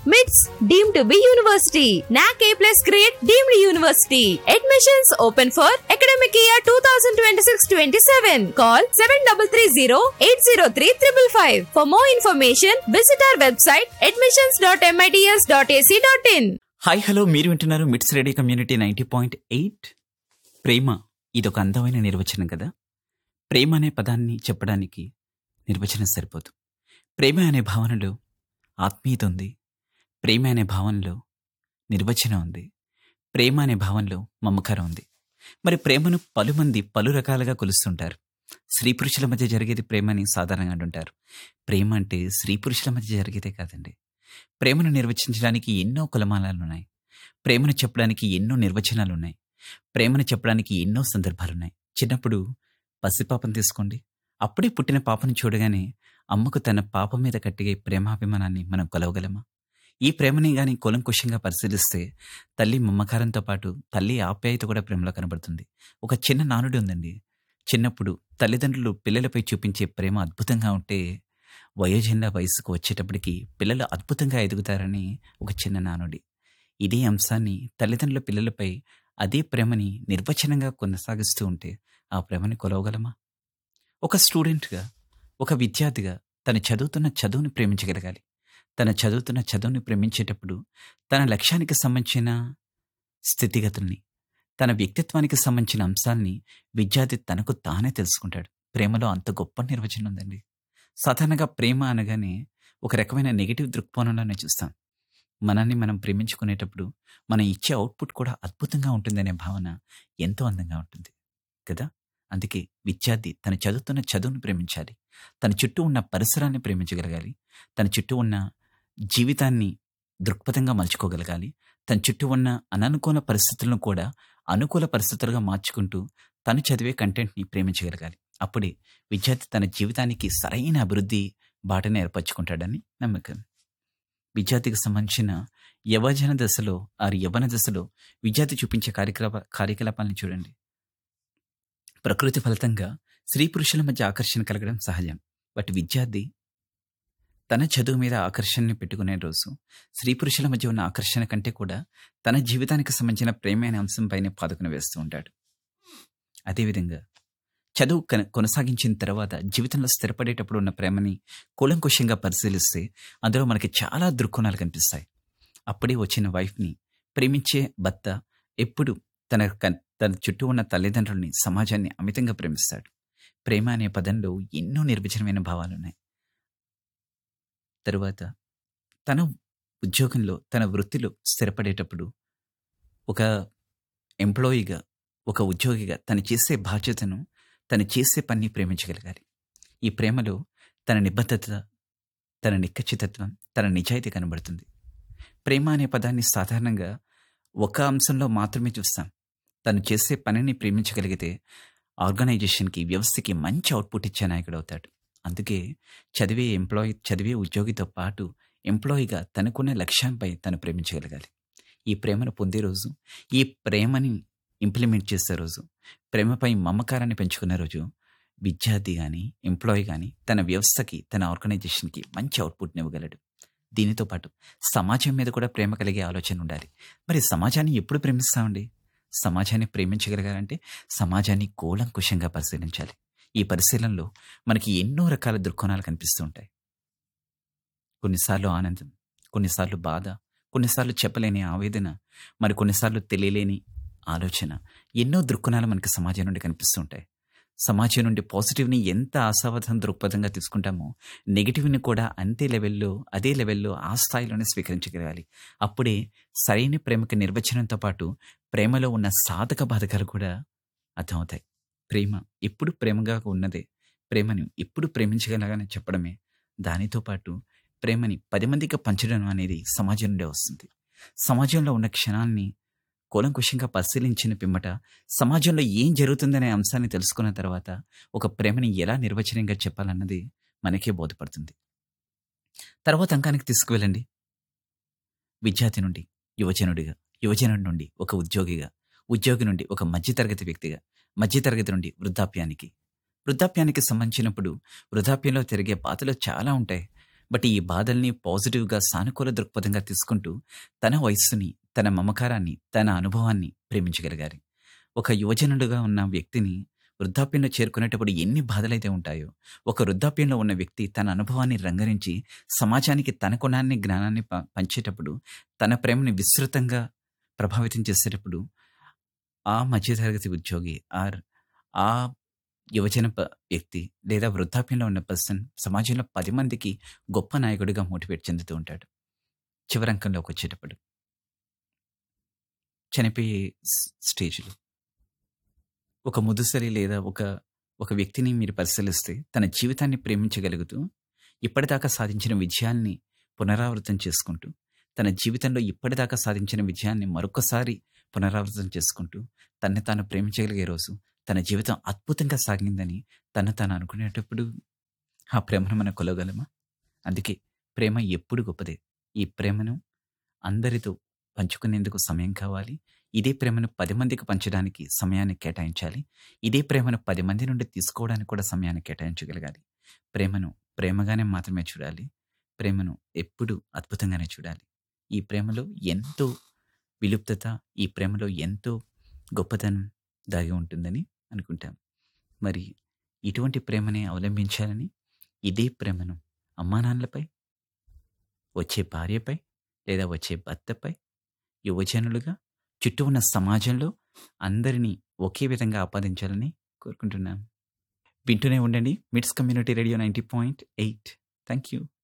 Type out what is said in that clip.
మిట్స్ deem to be university NAAC A plus grade deemed university admissions open for academic year two thousand twenty six twenty seven call seven double three zero eight zero three triple five for more information visit our website admissions dot MITS dot AC dot in hi hello మీరు వింటున్నారు MITS radio community ninety point eight ప్రేమ ఇదొక అందమైన నిర్వచనం కదా ప్రేమ అనే పదాన్ని చెప్పడానికి నిర్వచనం సరిపోదు ప్రేమ అనే భావనలో ఆత్మీయత ఉంది ప్రేమ అనే భావనలో నిర్వచనం ఉంది ప్రేమ అనే భావనలో మమకారం ఉంది మరి ప్రేమను పలుమంది పలు రకాలుగా కొలుస్తుంటారు స్త్రీ పురుషుల మధ్య జరిగేది ప్రేమని సాధారణంగా అంటుంటారు ప్రేమ అంటే స్త్రీ పురుషుల మధ్య జరిగేదే కాదండి ప్రేమను నిర్వచించడానికి ఎన్నో కులమానాలు ఉన్నాయి ప్రేమను చెప్పడానికి ఎన్నో నిర్వచనాలు ఉన్నాయి ప్రేమను చెప్పడానికి ఎన్నో సందర్భాలున్నాయి చిన్నప్పుడు పసిపాపను తీసుకోండి అప్పుడే పుట్టిన పాపను చూడగానే అమ్మకు తన పాప మీద కట్టిగే ప్రేమాభిమానాన్ని మనం కొలవగలమా ఈ ప్రేమని గాని కులంకుశంగా పరిశీలిస్తే తల్లి మమ్మకారంతో పాటు తల్లి ఆప్యాయత కూడా ప్రేమలో కనబడుతుంది ఒక చిన్న నానుడి ఉందండి చిన్నప్పుడు తల్లిదండ్రులు పిల్లలపై చూపించే ప్రేమ అద్భుతంగా ఉంటే వయోజన వయసుకు వచ్చేటప్పటికి పిల్లలు అద్భుతంగా ఎదుగుతారని ఒక చిన్న నానుడి ఇదే అంశాన్ని తల్లిదండ్రుల పిల్లలపై అదే ప్రేమని నిర్వచనంగా కొనసాగిస్తూ ఉంటే ఆ ప్రేమని కొలవగలమా ఒక స్టూడెంట్గా ఒక విద్యార్థిగా తను చదువుతున్న చదువుని ప్రేమించగలగాలి తన చదువుతున్న చదువుని ప్రేమించేటప్పుడు తన లక్ష్యానికి సంబంధించిన స్థితిగతుల్ని తన వ్యక్తిత్వానికి సంబంధించిన అంశాల్ని విద్యార్థి తనకు తానే తెలుసుకుంటాడు ప్రేమలో అంత గొప్ప నిర్వచనం ఉందండి సాధారణంగా ప్రేమ అనగానే ఒక రకమైన నెగిటివ్ దృక్కోణంలోనే చూస్తాం మనల్ని మనం ప్రేమించుకునేటప్పుడు మనం ఇచ్చే అవుట్పుట్ కూడా అద్భుతంగా ఉంటుందనే భావన ఎంతో అందంగా ఉంటుంది కదా అందుకే విద్యార్థి తన చదువుతున్న చదువును ప్రేమించాలి తన చుట్టూ ఉన్న పరిసరాన్ని ప్రేమించగలగాలి తన చుట్టూ ఉన్న జీవితాన్ని దృక్పథంగా మలుచుకోగలగాలి తన చుట్టూ ఉన్న అననుకూల పరిస్థితులను కూడా అనుకూల పరిస్థితులుగా మార్చుకుంటూ తను చదివే కంటెంట్ని ప్రేమించగలగాలి అప్పుడే విద్యార్థి తన జీవితానికి సరైన అభివృద్ధి బాటను ఏర్పరచుకుంటాడని నమ్మకం విద్యార్థికి సంబంధించిన యవజన దశలో ఆ యవన దశలో విద్యార్థి చూపించే కార్యకలాప కార్యకలాపాలను చూడండి ప్రకృతి ఫలితంగా స్త్రీ పురుషుల మధ్య ఆకర్షణ కలగడం సహజం బట్ విద్యార్థి తన చదువు మీద ఆకర్షణని పెట్టుకునే రోజు స్త్రీ పురుషుల మధ్య ఉన్న ఆకర్షణ కంటే కూడా తన జీవితానికి సంబంధించిన ప్రేమ అనే అంశంపైనే పాదుకుని వేస్తూ ఉంటాడు అదేవిధంగా చదువు కన- కొనసాగించిన తర్వాత జీవితంలో స్థిరపడేటప్పుడు ఉన్న ప్రేమని కూలంకుషంగా పరిశీలిస్తే అందులో మనకి చాలా దృక్కోణాలు కనిపిస్తాయి అప్పుడే వచ్చిన వైఫ్ని ప్రేమించే భర్త ఎప్పుడు తన కన్- తన చుట్టూ ఉన్న తల్లిదండ్రుల్ని సమాజాన్ని అమితంగా ప్రేమిస్తాడు ప్రేమ అనే పదంలో ఎన్నో నిర్వచనమైన భావాలున్నాయి తరువాత తన ఉద్యోగంలో తన వృత్తిలో స్థిరపడేటప్పుడు ఒక ఎంప్లాయీగా ఒక ఉద్యోగిగా తను చేసే బాధ్యతను తను చేసే పని ప్రేమించగలగాలి ఈ ప్రేమలో తన నిబద్ధత తన నిక్కచ్చితత్వం తన నిజాయితీ కనబడుతుంది ప్రేమ అనే పదాన్ని సాధారణంగా ఒక అంశంలో మాత్రమే చూస్తాం తను చేసే పనిని ప్రేమించగలిగితే ఆర్గనైజేషన్కి వ్యవస్థకి మంచి అవుట్పుట్ ఇచ్చే నాయకుడు అవుతాడు అందుకే చదివే ఎంప్లాయీ చదివే ఉద్యోగితో పాటు ఎంప్లాయీగా తనకున్న లక్ష్యంపై తను ప్రేమించగలగాలి ఈ ప్రేమను పొందే రోజు ఈ ప్రేమని ఇంప్లిమెంట్ చేసే రోజు ప్రేమపై మమకారాన్ని పెంచుకునే రోజు విద్యార్థి కానీ ఎంప్లాయీ కానీ తన వ్యవస్థకి తన ఆర్గనైజేషన్కి మంచి అవుట్పుట్ని ఇవ్వగలడు దీనితో పాటు సమాజం మీద కూడా ప్రేమ కలిగే ఆలోచన ఉండాలి మరి సమాజాన్ని ఎప్పుడు ప్రేమిస్తామండి సమాజాన్ని ప్రేమించగలగాలంటే సమాజాన్ని కూలంకుషంగా పరిశీలించాలి ఈ పరిశీలనలో మనకి ఎన్నో రకాల దృక్కోణాలు కనిపిస్తూ ఉంటాయి కొన్నిసార్లు ఆనందం కొన్నిసార్లు బాధ కొన్నిసార్లు చెప్పలేని ఆవేదన మరి కొన్నిసార్లు తెలియలేని ఆలోచన ఎన్నో దృక్కోణాలు మనకి సమాజం నుండి కనిపిస్తూ ఉంటాయి సమాజం నుండి పాజిటివ్ని ఎంత ఆశావధం దృక్పథంగా తీసుకుంటామో నెగిటివ్ని కూడా అంతే లెవెల్లో అదే లెవెల్లో ఆ స్థాయిలోనే స్వీకరించగలగాలి అప్పుడే సరైన ప్రేమకి నిర్వచనంతో పాటు ప్రేమలో ఉన్న సాధక బాధకాలు కూడా అర్థమవుతాయి ప్రేమ ఎప్పుడు ప్రేమగా ఉన్నదే ప్రేమను ఎప్పుడు ప్రేమించగలగానే చెప్పడమే దానితో పాటు ప్రేమని పది మందికి పంచడం అనేది సమాజం నుండే వస్తుంది సమాజంలో ఉన్న క్షణాల్ని కూలంకుషంగా పరిశీలించిన పిమ్మట సమాజంలో ఏం జరుగుతుందనే అంశాన్ని తెలుసుకున్న తర్వాత ఒక ప్రేమని ఎలా నిర్వచనంగా చెప్పాలన్నది మనకే బోధపడుతుంది తర్వాత అంకానికి తీసుకువెళ్ళండి విద్యార్థి నుండి యువజనుడిగా యువజనుడి నుండి ఒక ఉద్యోగిగా ఉద్యోగి నుండి ఒక మధ్యతరగతి వ్యక్తిగా మధ్యతరగతి నుండి వృద్ధాప్యానికి వృద్ధాప్యానికి సంబంధించినప్పుడు వృద్ధాప్యంలో తిరిగే బాధలు చాలా ఉంటాయి బట్ ఈ బాధల్ని పాజిటివ్గా సానుకూల దృక్పథంగా తీసుకుంటూ తన వయస్సుని తన మమకారాన్ని తన అనుభవాన్ని ప్రేమించగలిగారు ఒక యువజనుడుగా ఉన్న వ్యక్తిని వృద్ధాప్యంలో చేరుకునేటప్పుడు ఎన్ని బాధలైతే ఉంటాయో ఒక వృద్ధాప్యంలో ఉన్న వ్యక్తి తన అనుభవాన్ని రంగరించి సమాజానికి తన కొనాన్ని జ్ఞానాన్ని ప- పంచేటప్పుడు తన ప్రేమని విస్తృతంగా ప్రభావితం చేసేటప్పుడు ఆ మధ్యతరగతి ఉద్యోగి ఆర్ ఆ యువజన ప- వ్యక్తి లేదా వృద్ధాప్యంలో ఉన్న పర్సన్ సమాజంలో పది మందికి గొప్ప నాయకుడిగా మోటివేట్ చెందుతూ ఉంటాడు చివరంకంలోకి వచ్చేటప్పుడు చనిపోయే స్- స్టేజ్లో ఒక ముదుసలి లేదా ఒక ఒక వ్యక్తిని మీరు పరిశీలిస్తే తన జీవితాన్ని ప్రేమించగలుగుతూ ఇప్పటిదాకా సాధించిన విజయాల్ని పునరావృతం చేసుకుంటూ తన జీవితంలో ఇప్పటిదాకా సాధించిన విజయాన్ని మరొకసారి పునరావృతం చేసుకుంటూ తన్ని తాను ప్రేమించగలిగే రోజు తన జీవితం అద్భుతంగా సాగిందని తను తాను అనుకునేటప్పుడు ఆ ప్రేమను మనం కొలగలమా అందుకే ప్రేమ ఎప్పుడు గొప్పదే ఈ ప్రేమను అందరితో పంచుకునేందుకు సమయం కావాలి ఇదే ప్రేమను పది మందికి పంచడానికి సమయాన్ని కేటాయించాలి ఇదే ప్రేమను పది మంది నుండి తీసుకోవడానికి కూడా సమయాన్ని కేటాయించగలగాలి ప్రేమను ప్రేమగానే మాత్రమే చూడాలి ప్రేమను ఎప్పుడు అద్భుతంగానే చూడాలి ఈ ప్రేమలో ఎంతో విలుప్తత ఈ ప్రేమలో ఎంతో గొప్పతనం దాగి ఉంటుందని అనుకుంటాం మరి ఇటువంటి ప్రేమని అవలంబించాలని ఇదే ప్రేమను అమ్మానాన్నలపై వచ్చే భార్యపై లేదా వచ్చే భర్తపై యువజనులుగా చుట్టూ ఉన్న సమాజంలో అందరినీ ఒకే విధంగా ఆపాదించాలని కోరుకుంటున్నాను వింటూనే ఉండండి MITS community radio ninety point eight thank you